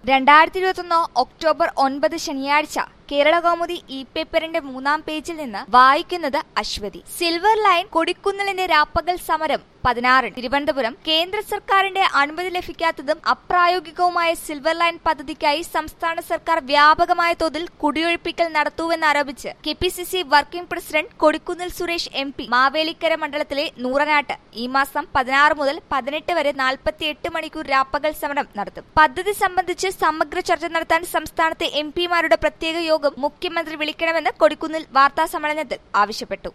രണ്ടായിരത്തി ഇരുപത്തൊന്ന് ഒക്ടോബർ ഒൻപത് ശനിയാഴ്ച കേരള കൗമുദി ഇ പേപ്പറിന്റെ മൂന്നാം പേജിൽ നിന്ന് വായിക്കുന്നത് അശ്വതി സിൽവർ ലൈൻ കൊടിക്കുന്നിലിന്റെ രാപ്പകൽ സമരം പതിനാറിന് തിരുവനന്തപുരം കേന്ദ്ര സർക്കാരിന്റെ അനുമതി ലഭിക്കാത്തതും അപ്രായോഗികവുമായ സിൽവർ ലൈൻ പദ്ധതിക്കായി സംസ്ഥാന സർക്കാർ വ്യാപകമായ തോതിൽ കുടിയൊഴിപ്പിക്കൽ നടത്തുവെന്നാരോപിച്ച് K P C C working president Kodikunnil Suresh M P Mavelikkara മണ്ഡലത്തിലെ നൂറനാട്ട് ഈ മാസം പതിനാറ് മുതൽ പതിനെട്ട് വരെ നാൽപ്പത്തിയെട്ട് മണിക്കൂർ രാപ്പകൽ സമരം നടത്തും പദ്ധതി സംബന്ധിച്ച് സമഗ്ര ചർച്ച നടത്താൻ സംസ്ഥാനത്തെ എം പിമാരുടെ പ്രത്യേക യോഗം മുഖ്യമന്ത്രി വിളിക്കണമെന്ന് കൊടിക്കുന്നിൽ വാർത്താ സമ്മേളനത്തിൽ ആവശ്യപ്പെട്ടു